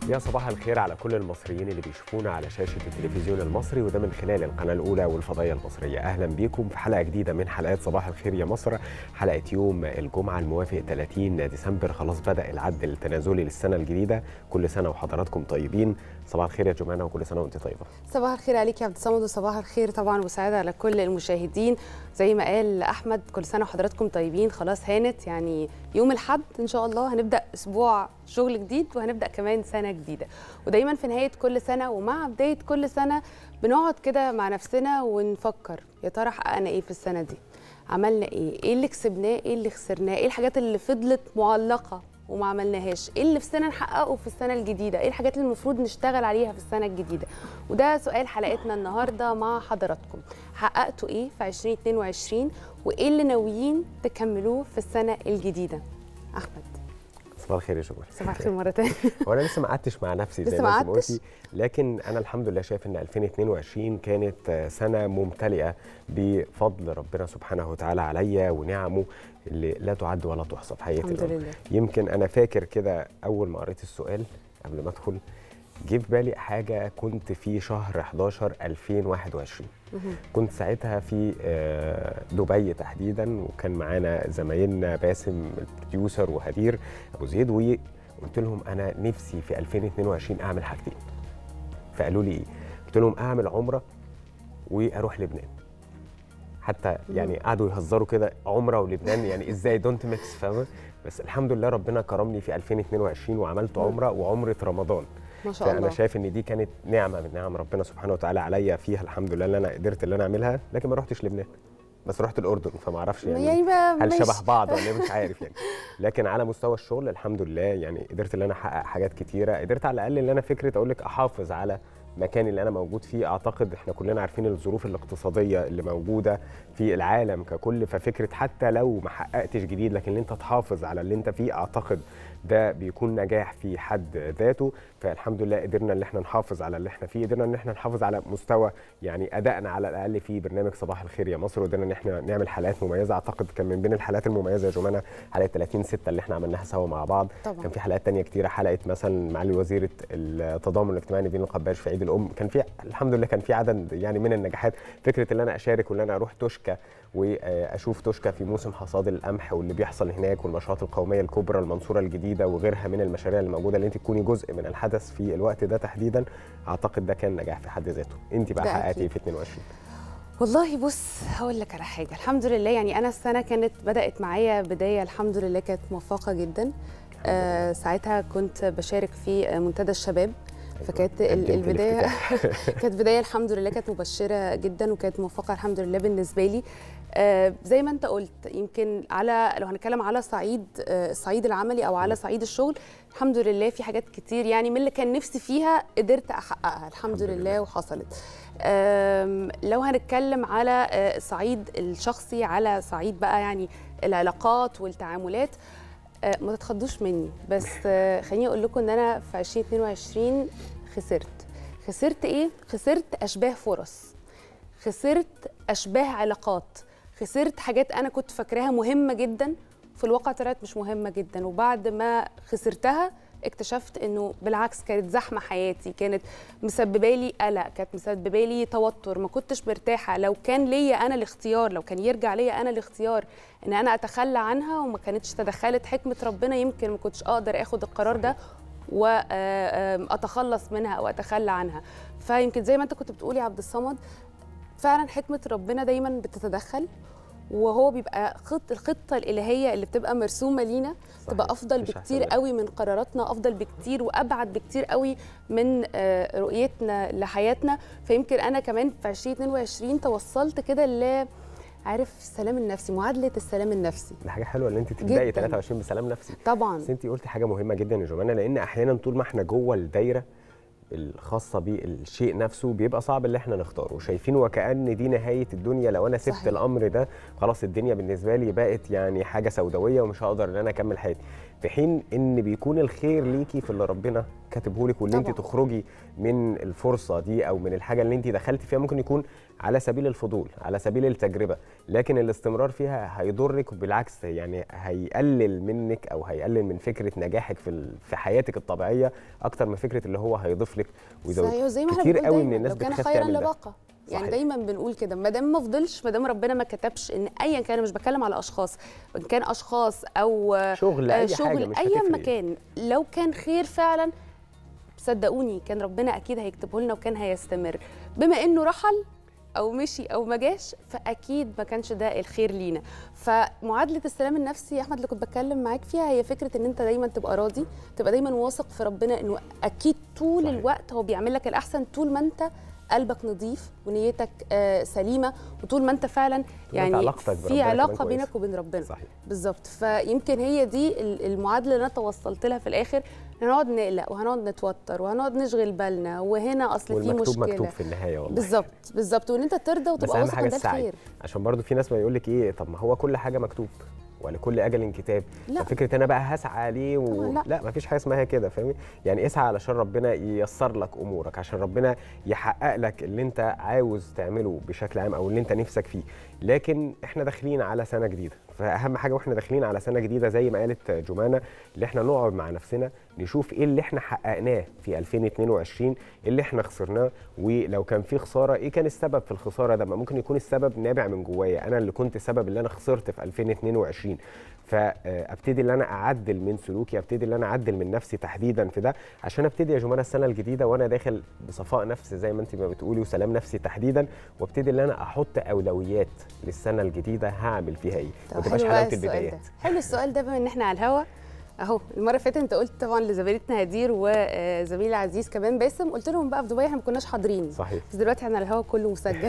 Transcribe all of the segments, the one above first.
يا صباح الخير على كل المصريين اللي بيشوفونا على شاشة التلفزيون المصري وده من خلال القناة الأولى والفضائية المصرية أهلا بيكم في حلقة جديدة من حلقات صباح الخير يا مصر حلقة يوم الجمعة الموافق 30 ديسمبر خلاص بدأ العد التنازلي للسنة الجديدة كل سنة وحضراتكم طيبين صباح الخير يا جمانة وكل سنة وأنت طيبة صباح الخير عليك يا عبد الصمد وصباح الخير طبعا وسعاده على كل المشاهدين زي ما قال احمد كل سنه وحضراتكم طيبين خلاص هانت يعني يوم الاحد ان شاء الله هنبدا اسبوع شغل جديد وهنبدا كمان سنه جديده ودايما في نهايه كل سنه ومع بدايه كل سنه بنقعد كده مع نفسنا ونفكر يا ترى حققنا ايه في السنه دي عملنا ايه ايه اللي كسبناه ايه اللي خسرناه ايه الحاجات اللي فضلت معلقه وما عملناهاش ايه اللي نفسنا نحققه في السنه الجديده ايه الحاجات اللي المفروض نشتغل عليها في السنه الجديده وده سؤال حلقتنا النهارده مع حضراتكم حققتوا ايه في 2022 وايه اللي ناويين تكملوه في السنه الجديده احمد صباح الخير يا جمانة صباح الخير مره تانية هو انا لسه ما قعدتش مع نفسي زي لسه ما ما انت قعدتش؟ قلتي لكن انا الحمد لله شايف ان 2022 كانت سنه ممتلئه بفضل ربنا سبحانه وتعالى عليا ونعمه اللي لا تعد ولا تحصى في حقيقه الحمد الأمر. لله يمكن انا فاكر كده اول ما قريت السؤال قبل ما ادخل جه في بالي حاجه كنت في شهر 11 2021 مهم. كنت ساعتها في آه، دبي تحديدا وكان معانا زمايلنا باسم البروديوسر وهدير ابو زيد وقلت لهم انا نفسي في 2022 اعمل حاجتين فقالوا لي ايه؟ قلت لهم اعمل عمره واروح لبنان حتى يعني قعدوا يهزروا كده عمره ولبنان يعني ازاي دونت ميكس فاهمه بس الحمد لله ربنا كرمني في 2022 وعملت مم. عمره وعمره رمضان ما شاء فانا الله شايف ان دي كانت نعمه من نعم ربنا سبحانه وتعالى عليا فيها الحمد لله اللي انا قدرت اللي انا اعملها لكن ما رحتش لبنان بس رحت الاردن فما اعرفش يعني, يعني بقى هل ماشي. شبه بعض ولا إيه مش عارف يعني لكن على مستوى الشغل الحمد لله يعني قدرت ان انا احقق حاجات كتيره قدرت على الاقل ان انا فكره اقول لك احافظ على مكان اللي انا موجود فيه اعتقد احنا كلنا عارفين الظروف الاقتصاديه اللي موجوده في العالم ككل ففكره حتى لو ما حققتش جديد لكن ان انت تحافظ على اللي انت فيه اعتقد ده بيكون نجاح في حد ذاته فالحمد لله قدرنا ان احنا نحافظ على اللي احنا فيه قدرنا ان احنا نحافظ على مستوى يعني ادائنا على الاقل في برنامج صباح الخير يا مصر وقدرنا ان احنا نعمل حلقات مميزه اعتقد كان من بين الحلقات المميزه يا جمانه حلقه 30 6 اللي احنا عملناها سوا مع بعض طبعا كان في حلقات تانية كتيرة حلقة مثلا معالي وزيرة التضامن الاجتماعي نيفين القباش في عيد الأم كان في الحمد لله كان في عدد يعني من النجاحات فكرة ان أنا أشارك وان أنا أروح توشكا وأشوف توشكا في موسم حصاد القمح واللي بيحصل هناك والنشاطات القومية الكبرى المنصورة الجديدة وغيرها من المشاريع الموجودة اللي أنت تكوني جزء من الحدث في الوقت ده تحديدا أعتقد ده كان نجاح في حد ذاته أنت بقى ده حققتي أكيد. إيه في 22 والله بص هقول لك على حاجه الحمد لله يعني انا السنه كانت بدات معايا بدايه الحمد لله كانت موفقه جدا آه ساعتها كنت بشارك في آه، منتدى الشباب فكانت ال- قدمت البدايه الافتتاح. كانت بدايه الحمد لله كانت مبشره جدا وكانت موفقه الحمد لله بالنسبه لي آه زي ما انت قلت يمكن على لو هنتكلم على صعيد آه الصعيد العملي او على صعيد الشغل الحمد لله في حاجات كتير يعني من اللي كان نفسي فيها قدرت احققها الحمد, الحمد لله, لله. وحصلت آم، لو هنتكلم على آه، الصعيد الشخصي على صعيد بقى يعني العلاقات والتعاملات آه، ما تتخضوش مني بس آه، خليني اقول لكم ان انا في 2022 خسرت خسرت ايه خسرت اشباه فرص خسرت اشباه علاقات خسرت حاجات انا كنت فاكراها مهمه جدا في الواقع طلعت مش مهمه جدا وبعد ما خسرتها اكتشفت انه بالعكس كانت زحمه حياتي كانت مسببه لي قلق كانت مسببه لي توتر ما كنتش مرتاحه لو كان ليا انا الاختيار لو كان يرجع ليا انا الاختيار ان انا اتخلى عنها وما كانتش تدخلت حكمه ربنا يمكن ما كنتش اقدر اخد القرار ده واتخلص منها او اتخلى عنها فيمكن زي ما انت كنت بتقولي يا عبد الصمد فعلا حكمه ربنا دايما بتتدخل وهو بيبقى خط الخطه الالهيه اللي بتبقى مرسومه لينا تبقى افضل مفيش أحسن بكتير منها. قوي من قراراتنا افضل بكتير وابعد بكتير قوي من آه، رؤيتنا لحياتنا فيمكن انا كمان في 2022 توصلت كده ل عارف السلام النفسي معادله السلام النفسي دي حاجة حلوة ان انت تبدأي جداً. 23 بسلام نفسي طبعا بس انت قلتي حاجه مهمه جدا يا جمانه لان احيانا طول ما احنا جوه الدايره الخاصه بالشيء نفسه بيبقى صعب اللي احنا نختاره شايفين وكأن دي نهايه الدنيا لو انا سبت صحيح. الامر ده خلاص الدنيا بالنسبه لي بقت يعني حاجه سوداويه ومش هقدر ان انا اكمل حياتي في حين ان بيكون الخير ليكي في اللي ربنا كاتبه لك واللي انت طبعاً. تخرجي من الفرصه دي او من الحاجه اللي انت دخلتي فيها ممكن يكون على سبيل الفضول على سبيل التجربه لكن الاستمرار فيها هيضرك وبالعكس يعني هيقلل منك او هيقلل من فكره نجاحك في ال- في حياتك الطبيعيه اكتر من فكره اللي هو هيضيف لك ويزود صحيح وزي ما احنا كتير بنقول قوي دايما من الناس لو كان بتخاف خيرا تعمل ده. لبقى يعني صحيح. دايما بنقول كده ما دام ما فضلش ما دام ربنا ما كتبش ان ايا كان أنا مش بتكلم على اشخاص ان كان اشخاص او شغل آه، اي حاجه شغل مش ايا هتفرق. مكان لو كان خير فعلا صدقوني كان ربنا اكيد هيكتبه لنا وكان هيستمر بما انه رحل او مشي او ما جاش فاكيد ما كانش ده الخير لينا فمعادله السلام النفسي يا احمد اللي كنت بتكلم معاك فيها هي فكره ان انت دايما تبقى راضي تبقى دايما واثق في ربنا انه اكيد طول صحيح. الوقت هو بيعمل لك الاحسن طول ما انت قلبك نظيف ونيتك آه، سليمه وطول ما انت فعلا ما أنت يعني علاقتك بربنا في كمان علاقه كويسة. بينك وبين ربنا صحيح بالظبط فيمكن هي دي ال- المعادله اللي انا توصلت لها في الاخر هنقعد نقلق وهنقعد نتوتر وهنقعد نشغل بالنا وهنا اصل في والمكتوب مشكله مكتوب في النهايه والله بالظبط بالظبط وان انت ترضى بس وتبقى اهم واثق حاجه ان ده السعي الخير عشان برضو في ناس ما يقول لك ايه طب ما هو كل حاجه مكتوب ولكل اجل كتاب لا. ففكره انا بقى هسعى ليه و... طبعاً لا. لا ما فيش حاجه اسمها كده فاهمي يعني اسعى علشان ربنا ييسر لك امورك عشان ربنا يحقق لك اللي انت عاوز تعمله بشكل عام او اللي انت نفسك فيه لكن احنا داخلين على سنه جديده فاهم حاجه واحنا داخلين على سنه جديده زي ما قالت جمانه اللي احنا نقعد مع نفسنا نشوف ايه اللي احنا حققناه في 2022 إيه اللي احنا خسرناه ولو كان في خساره ايه كان السبب في الخساره ده ما ممكن يكون السبب نابع من جوايا انا اللي كنت سبب اللي انا خسرت في 2022 فابتدي ان انا اعدل من سلوكي ابتدي ان انا اعدل من نفسي تحديدا في ده عشان ابتدي يا جمانه السنه الجديده وانا داخل بصفاء نفس زي ما انت ما بتقولي وسلام نفسي تحديدا وابتدي ان انا احط اولويات للسنه الجديده هعمل فيها ايه طب ما تبقاش حلو بقى حلاوه السؤال البدايات ده حلو السؤال ده بما ان احنا على الهوا اهو المره اللي فاتت انت قلت طبعا لزميلتنا هدير وزميلي العزيز كمان باسم قلت لهم بقى في دبي احنا ما كناش حاضرين صحيح بس دلوقتي احنا على الهوا كله مسجل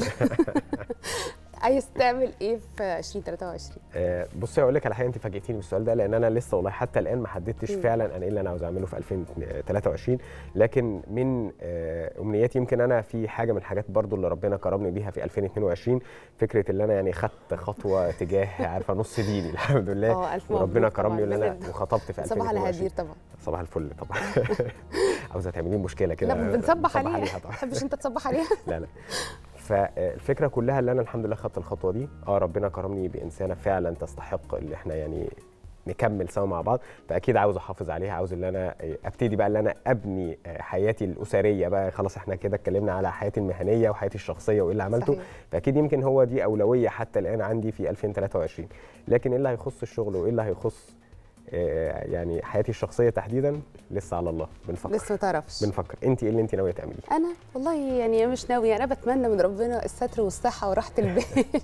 عايز تعمل ايه في 2023 آه، بصي اقول لك على حاجه انت فاجئتيني بالسؤال ده لان انا لسه والله حتى الان ما حددتش مم. فعلا انا ايه اللي انا عاوز اعمله في 2023 لكن من آه، امنياتي يمكن انا في حاجه من الحاجات برضو اللي ربنا كرمني بيها في 2022 فكره اللي انا يعني خدت خطوه تجاه عارفه نص ديني الحمد لله اه الف وربنا مبروك كرمني طبعاً. ان انا لازم وخطبت في صباح على 2022 هدير طبعا صباح الفل طبعا عاوزه تعملي لي مشكله كده لا بنصبح عليها عليها ما طبعا تحبش انت تصبح عليها لا لا فالفكره كلها اللي انا الحمد لله خدت الخطوه دي اه ربنا كرمني بانسانه فعلا تستحق اللي احنا يعني نكمل سوا مع بعض فاكيد عاوز احافظ عليها عاوز ان انا ابتدي بقى ان انا ابني حياتي الاسريه بقى خلاص احنا كده اتكلمنا على حياتي المهنيه وحياتي الشخصيه وايه اللي عملته صحيح. فاكيد يمكن هو دي اولويه حتى الان عندي في 2023 لكن ايه اللي هيخص الشغل وايه اللي هيخص آه، يعني حياتي الشخصيه تحديدا لسه على الله بنفكر لسه ما تعرفش بنفكر انت ايه اللي انت ناويه تعمليه انا والله يعني مش ناويه انا بتمنى من ربنا الستر والصحه وراحه البال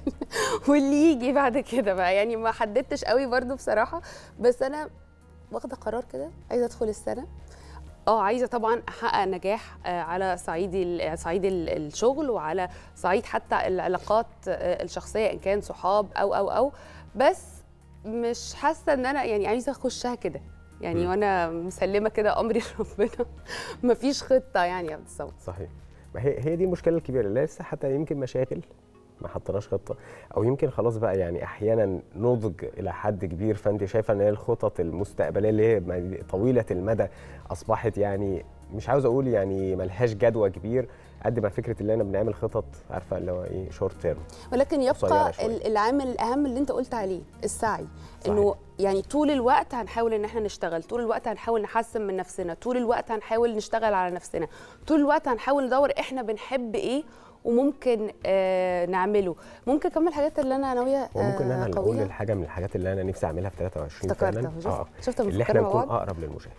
واللي يجي بعد كده بقى يعني ما حددتش قوي برضو بصراحه بس انا واخده قرار كده عايزه ادخل السنه اه عايزه طبعا احقق نجاح آه، على صعيد ال- صعيد ال- الشغل وعلى صعيد حتى العلاقات آه، الشخصيه ان كان صحاب او او او بس مش حاسه ان انا يعني عايزه اخشها كده يعني مم. وانا مسلمه كده امري لربنا مفيش خطه يعني يا عبد الصمد صحيح ما هي هي دي المشكله الكبيره اللي لسه حتى يمكن مشاكل ما حطيناش خطه او يمكن خلاص بقى يعني احيانا نضج الى حد كبير فانت شايفه ان هي الخطط المستقبليه اللي هي م- طويله المدى اصبحت يعني مش عاوز اقول يعني ملهاش جدوى كبير قد ما فكره اللي انا بنعمل خطط عارفه اللي هو ايه شورت تيرم ولكن يبقى قصيرة شوية. ال- العامل الاهم اللي انت قلت عليه السعي صحيح. انه يعني طول الوقت هنحاول ان احنا نشتغل طول الوقت هنحاول نحسن من نفسنا طول الوقت هنحاول نشتغل على نفسنا طول الوقت هنحاول ندور احنا بنحب ايه وممكن آه نعمله ممكن كمان الحاجات اللي انا ناويه وممكن آه انا اللي اقول قوية. الحاجه من الحاجات اللي انا نفسي اعملها في 23 فعلا افتكرتها شفت شفت اللي بنفكر احنا مع نكون بعض اقرب للمشاهد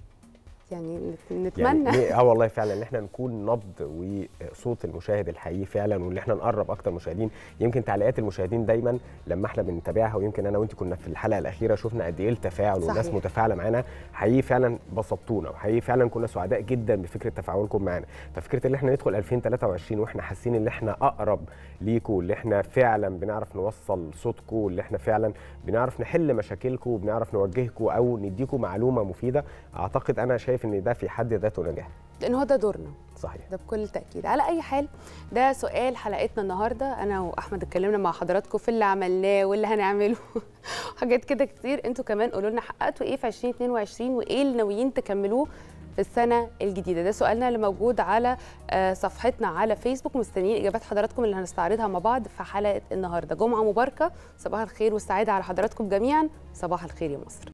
يعني نت- يعني نتمنى ليه- اه والله فعلا ان احنا نكون نبض وصوت المشاهد الحقيقي فعلا وان احنا نقرب اكتر مشاهدين يمكن تعليقات المشاهدين دايما لما احنا بنتابعها ويمكن انا وانت كنا في الحلقه الاخيره شفنا قد ايه التفاعل والناس صحيح. متفاعله معانا حقيقي فعلا بسطتونا وحقيقي فعلا كنا سعداء جدا بفكره تفاعلكم معانا ففكره ان احنا ندخل 2023 واحنا حاسين ان احنا اقرب ليكم اللي احنا فعلا بنعرف نوصل صوتكم اللي احنا فعلا بنعرف نحل مشاكلكم وبنعرف نوجهكم او نديكم معلومه مفيده اعتقد انا شايف شايف ان ده في حد ذاته نجاح لان هو ده دورنا صحيح ده بكل تاكيد على اي حال ده سؤال حلقتنا النهارده انا واحمد اتكلمنا مع حضراتكم في اللي عملناه واللي هنعمله حاجات كده كتير انتوا كمان قولوا لنا حققتوا ايه في 2022 وايه اللي ناويين تكملوه في السنة الجديدة ده سؤالنا اللي موجود على آه، صفحتنا على فيسبوك مستنيين إجابات حضراتكم اللي هنستعرضها مع بعض في حلقة النهاردة جمعة مباركة صباح الخير والسعادة على حضراتكم جميعا صباح الخير يا مصر